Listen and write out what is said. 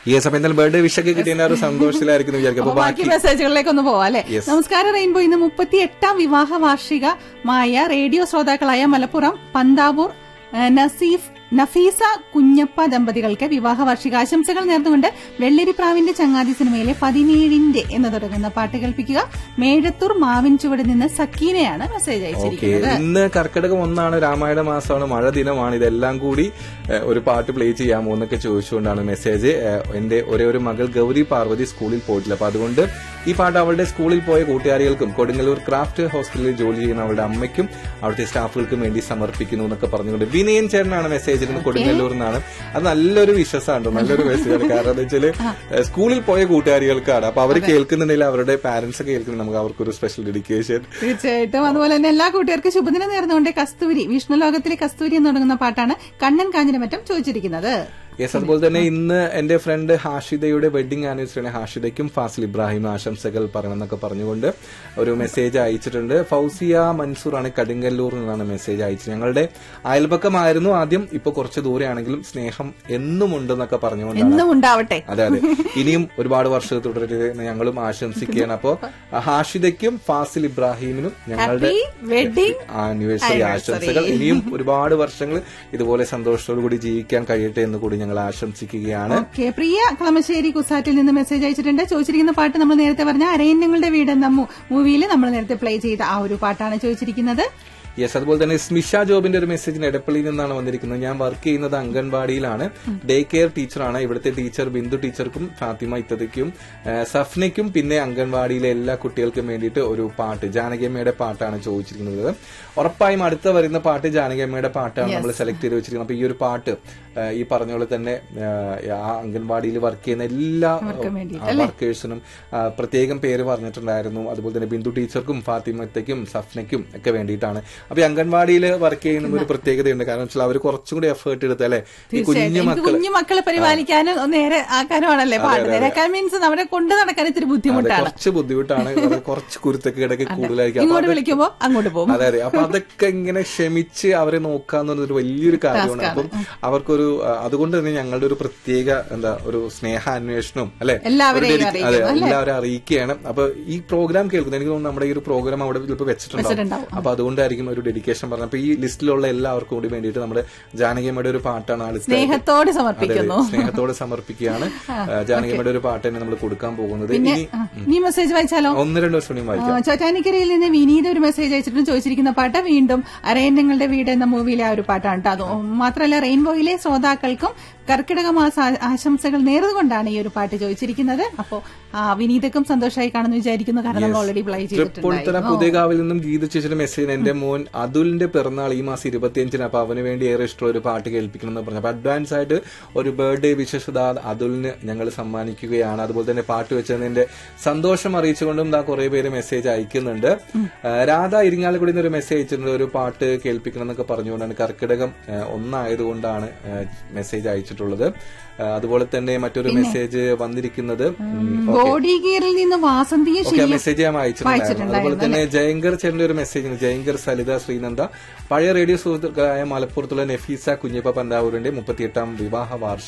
ഈ സമയം എന്തായാലും ബർത്ത്ഡേ വിഷൊക്കെ കിട്ടിയ ഒരു സന്തോഷത്തിലായിരിക്കും വിചാരിക്കും അപ്പൊ അപ്പൊ ബാക്കി ബാക്കി മെസ്സേജുകളിലേക്ക് ഒന്ന് പോവാം അല്ലെ Yes. നമസ്കാരം റെയിൻബോ ഇന്ന് മുപ്പത്തി എട്ടാം വിവാഹ വാർഷികമായ റേഡിയോ ശ്രോതാക്കളായ മലപ്പുറം പന്താവൂർ ഏഹ്, നസീഫ് നഫീസ കുഞ്ഞപ്പ ദമ്പതികൾക്ക് വിവാഹ വാർഷിക ആശംസകൾ നേർന്നുകൊണ്ട് വെള്ളരിപ്രാവിന്റെ ചങ്ങാതി സിനിമയിലെ പതിനേഴിന്റെ എന്ന് തുടങ്ങുന്ന പാട്ട് കേൾപ്പിക്കുക മേഴത്തൂർ മാവിൻ ചുവട് നിന്ന് സക്കീനയാണ് മെസ്സേജ് ഓക്കെ അയച്ചിരിക്കുന്നത് ഇന്ന് കർക്കിടകം ഒന്നാണ് രാമായണ മാസമാണ് മഴ ദിനമാണ് ഇതെല്ലാം കൂടി ഏഹ്, ഒരു പാട്ട് പ്ലേ ചെയ്യാമോ എന്നൊക്കെ ചോദിച്ചുകൊണ്ടാണ് മെസ്സേജ് ഏഹ്, എന്റെ ഒരേ ഒരു മകൾ ഗൗരി പാർവതി സ്കൂളിൽ പോയിട്ടില്ല അപ്പൊ അതുകൊണ്ട് ഈ പാട്ട് അവളുടെ സ്കൂളിൽ പോയ കൂട്ടുകാരികൾക്കും കൊടുങ്ങല്ലൂർ ക്രാഫ്റ്റ് ഹോസ്പിറ്റലിൽ ജോലി ചെയ്യുന്ന അവളുടെ അമ്മയ്ക്കും അവിടുത്തെ സ്റ്റാഫുകൾക്കും വേണ്ടി സമർപ്പിക്കുന്നു എന്നൊക്കെ പറഞ്ഞുകൊണ്ട് വിനയൻ ചേട്ടനാണ് മെസ്സേജ് ഇടുന്നത് കൊടുങ്ങല്ലൂർ എന്നാണ് അത് നല്ലൊരു വിശ്വാസമാണ് നല്ലൊരു മെസ്സേജാണ് കാരണം എന്താ വെച്ചാല് ഏഹ്, സ്കൂളിൽ പോയ കൂട്ടുകാരികൾക്കാണ് അപ്പൊ അവർ കേൾക്കുന്നുണ്ടെങ്കിൽ അവരുടെ പാരന്റ്സ് ഒക്കെ കേൾക്കുന്നുണ്ട് നമുക്ക് അവർക്കൊരു സ്പെഷ്യൽ ഡെഡിക്കേഷൻ തീർച്ചയായിട്ടും അതുപോലെ തന്നെ എല്ലാ കൂട്ടുകാർക്കും ശുഭദിനം നേർന്നുകൊണ്ട് കസ്തൂരി വിഷ്ണുലോകത്തിലെ കസ്തൂരി എന്ന് തുടങ്ങുന്ന പാട്ടാണ് കണ്ണൻ കാഞ്ഞിരമറ്റം ചോദിച്ചിരിക്കുന്നത് യെസ് അതുപോലെ തന്നെ ഇന്ന് എന്റെ ഫ്രണ്ട് ഹാഷിദയുടെ വെഡിങ് ആനിവേഴ്സറിയാണ് ഹാഷിദയ്ക്കും ഫാസിൽ ഇബ്രാഹിം ആശംസകൾ പറയണമെന്നൊക്കെ പറഞ്ഞുകൊണ്ട് ഒരു മെസ്സേജ് അയച്ചിട്ടുണ്ട് ഫൗസിയ മൻസൂർ ആണ് കടുങ്ങല്ലൂർ നിന്നാണ് മെസ്സേജ് അയച്ചത് ഞങ്ങളുടെ അയൽപക്കമായിരുന്നു ആദ്യം ഇപ്പൊ കുറച്ച് ദൂരെയാണെങ്കിലും സ്നേഹം എന്നും ഉണ്ടെന്നൊക്കെ പറഞ്ഞുകൊണ്ടാണ് എന്നും ഉണ്ടാവട്ടെ അതെ അതെ ഇനിയും ഒരുപാട് വർഷം തുടരരുത് എന്ന് ഞങ്ങളും ആശംസിക്കുകയാണ് അപ്പോ ഹാഷിദയ്ക്കും ഫാസിൽ ഇബ്രാഹിമിനും ഞങ്ങളുടെ ഹാപ്പി വെഡിങ് ആനിവേഴ്സറി ആശംസകൾ ഇനിയും ഒരുപാട് വർഷങ്ങൾ ഇതുപോലെ സന്തോഷത്തോടു കൂടി ജീവിക്കാൻ കഴിയട്ടെ എന്ന് കൂടി ഞങ്ങൾ ആശംസിക്കുകയാണ് ഓക്കെ പ്രിയ കളമശ്ശേരി കുസാറ്റിൽ നിന്ന് മെസ്സേജ് അയച്ചിട്ടുണ്ട് ചോദിച്ചിരിക്കുന്ന പാട്ട് നമ്മൾ നേരത്തെ പറഞ്ഞ അരയന്നങ്ങളുടെ വീട് എന്ന മൂവിയിൽ നമ്മൾ നേരത്തെ പ്ലേ ചെയ്ത ആ ഒരു പാട്ടാണ് ചോദിച്ചിരിക്കുന്നത് യെസ് അതുപോലെ തന്നെ സ്മിഷ ജോബിന്റെ ഒരു മെസ്സേജിന് എടപ്പള്ളിയിൽ നിന്നാണ് വന്നിരിക്കുന്നത് ഞാൻ വർക്ക് ചെയ്യുന്നത് അംഗൻവാടിയിലാണ് ഡേ കെയർ ടീച്ചറാണ് ഇവിടുത്തെ ടീച്ചർ ബിന്ദു ടീച്ചർക്കും ഫാത്തിമ ഇത്തതയ്ക്കും ഏഹ്, സഫ്നയ്ക്കും പിന്നെ അംഗൻവാടിയിലെ എല്ലാ കുട്ടികൾക്കും വേണ്ടിയിട്ട് ഒരു പാട്ട് ജാനകിയമ്മയുടെ പാട്ടാണ് ചോദിച്ചിരിക്കുന്നത് ഉറപ്പായും അടുത്ത വരുന്ന പാട്ട് ജാനകിയമ്മയുടെ പാട്ടാണ് നമ്മൾ സെലക്ട് ചെയ്ത് വെച്ചിരിക്കുന്നത് അപ്പൊ ഈ ഒരു പാട്ട് ഏഹ്, ഈ പറഞ്ഞ പോലെ തന്നെ ഏഹ്, ആ അംഗൻവാടിയിൽ വർക്ക് ചെയ്യുന്ന എല്ലാ വർക്കേഴ്സിനും പ്രത്യേകം പേര് പറഞ്ഞിട്ടുണ്ടായിരുന്നു അതുപോലെ തന്നെ ബിന്ദു ടീച്ചർക്കും ഫാത്തിമത്തയ്ക്കും സഫ്നയ്ക്കും ഒക്കെ വേണ്ടിയിട്ടാണ് അപ്പൊ ഈ അംഗൻവാടിയിൽ വർക്ക് ചെയ്യുന്ന ഒരു പ്രത്യേകതയുണ്ട് കാരണം വെച്ചാൽ അവർ കുറച്ചും കൂടി എഫേർട്ട് എടുത്ത് അല്ലെ ഈ കുഞ്ഞു തീർച്ചയായിട്ടും മക്കള് കുഞ്ഞു മക്കളെ പരിപാലിക്കാനും നേരെ ആക്കാനുമാണല്ലേ പാട്ട് നേരെക്കാൻ മീൻസ് അവരെ കൊണ്ടു നടക്കാൻ ഇത്തിരി അതെ, ബുദ്ധിമുട്ടാണ് കുറച്ച് ബുദ്ധിമുട്ടാണ് അത് കുറച്ച് കുരുത്തൊക്കെ ഇടയ്ക്ക് കൂടുതലായിരിക്കും അപ്പൊ ഇങ്ങോട്ട് അത് വിളിക്കുമ്പോ അങ്ങോട്ട് പോകും അതെ അതെ അപ്പൊ അതൊക്കെ ഇങ്ങനെ ക്ഷമിച്ച് അവരെ നോക്കാന്ന് ഒരു വലിയൊരു കാര്യമാണ് അപ്പം അവർക്കൊരു ആ, അതുകൊണ്ട് തന്നെ ഞങ്ങളുടെ ഒരു പ്രത്യേക എന്താ ഒരു സ്നേഹാന്വേഷണം അല്ലെ എല്ലാവരെയും ഒരു ഡെഡി- അതെ അറിയിക്കുന്നു, എല്ലാവരും അറിയിക്കുകയാണ് അപ്പൊ ഈ പ്രോഗ്രാം കേൾക്കുന്നത് എനിക്ക് തോന്നുന്നു നമ്മുടെ ഈ ഒരു പ്രോഗ്രാം അവിടെ ചിലപ്പോൾ വെച്ചിട്ടുണ്ടാവും വെച്ചിട്ടുണ്ടാവും. അപ്പൊ അതുകൊണ്ടായിരിക്കും ഒരു ഡെഡിക്കേഷൻ പറഞ്ഞത് അപ്പൊ ഈ ലിസ്റ്റിലുള്ള എല്ലാവർക്കും കൂടി വേണ്ടിയിട്ട് നമ്മുടെ ജാനകിയമ്മയുടെ ഒരു പാട്ടാണ് അടുത്ത സ്നേഹത്തോടെ അതെ, സമർപ്പിക്കുന്നു സ്നേഹത്തോടെ സമർപ്പിക്കുകയാണ് ജാനകിയമ്മയുടെ ഒരു പാട്ട് തന്നെ നമ്മൾ കൊടുക്കാൻ പോകുന്നത് ഇനി ആ, ഇനി മെസ്സേജ് വായിച്ചാലോ ഒന്ന് രണ്ട് ദിവസം കൂടി വായിക്കാം ആ, ചോറ്റാനിക്കരയിൽ നിന്ന് വിനീത ഒരു മെസ്സേജ് അയച്ചിട്ട് ചോദിച്ചിരിക്കുന്ന പാട്ട് വീണ്ടും അരയന്നങ്ങളുടെ വീട് എന്ന മൂവിയിലെ ആ ഒരു പാട്ടാണ് കേട്ടോ അത് മാത്രമല്ല റെയിൻബോയിലെ ശ്രോതാക്കൾക്കും കർക്കിടക മാസ ആ- ആശംസകൾ നേർന്നുകൊണ്ടാണ് ഈ ഒരു പാട്ട് ചോദിച്ചിരിക്കുന്നത് അപ്പോ ആ, വിനീതക്കും സന്തോഷമായി കാണുന്നു വിചാരിക്കുന്നു കാരണം നമ്മൾ ഓൾറെഡി പ്ലേ തൃപ്പൂണിത്തറ ചെയ്തിട്ടുണ്ടായിരുന്നു പുതിയകാവിൽ നിന്നും ഗീത ചേച്ചിയുടെ മെസ്സേജ് എന്റെ മോൻ അതുലിന്റെ പിറന്നാൾ ഈ മാസം ഇരുപത്തിയഞ്ചിന് അപ്പൊ അവന് വേണ്ടി ഏറെ ഇഷ്ടമുള്ള ഒരു പാട്ട് കേൾപ്പിക്കണം എന്ന് പറഞ്ഞു അപ്പൊ അഡ്വാൻസ് ആയിട്ട് ഒരു ബർത്ത്ഡേ വിശേഷത അതുലിന് ഞങ്ങൾ സമ്മാനിക്കുകയാണ് അതുപോലെ തന്നെ പാട്ട് വെച്ചതിന്റെ സന്തോഷം അറിയിച്ചുകൊണ്ടും ദാ കുറെ പേര് മെസ്സേജ് അയക്കുന്നുണ്ട് ആ, രാധ ഇരിങ്ങാലക്കുടി ഒരു മെസ്സേജ് അയച്ചിട്ടുണ്ട് ഒരു പാട്ട് കേൾപ്പിക്കണം എന്നൊക്കെ പറഞ്ഞുകൊണ്ടാണ് കർക്കിടകം ആ, ഒന്നായതുകൊണ്ടാണ് മെസ്സേജ് അയച്ചിട്ടുള്ളത് ആ, അതുപോലെ തന്നെ മറ്റൊരു മെസ്സേജ് വന്നിരിക്കുന്നത് ഉം, ബോഡി ഗിയറിൽ നിന്ന് വാസന്തിയെ ഓക്കെ ആ മെസ്സേജ് ഞാൻ അയച്ചിട്ടുണ്ടായിരുന്നു അതുപോലെ വായിച്ചിട്ടുണ്ടായിരുന്നു തന്നെ ജയങ്കർ ചേട്ടന്റെ ഒരു മെസ്സേജ് ഉണ്ട് ജയങ്കർ സലിത ശ്രീനന്ദ പഴയ റേഡിയോ സുഹൃത്തുക്കളായ മലപ്പുറത്തുള്ള നഫീസ കുഞ്ഞിപ്പ പന്താവൂരിന്റെ മുപ്പത്തിയെട്ടാം വിവാഹ വാർഷികം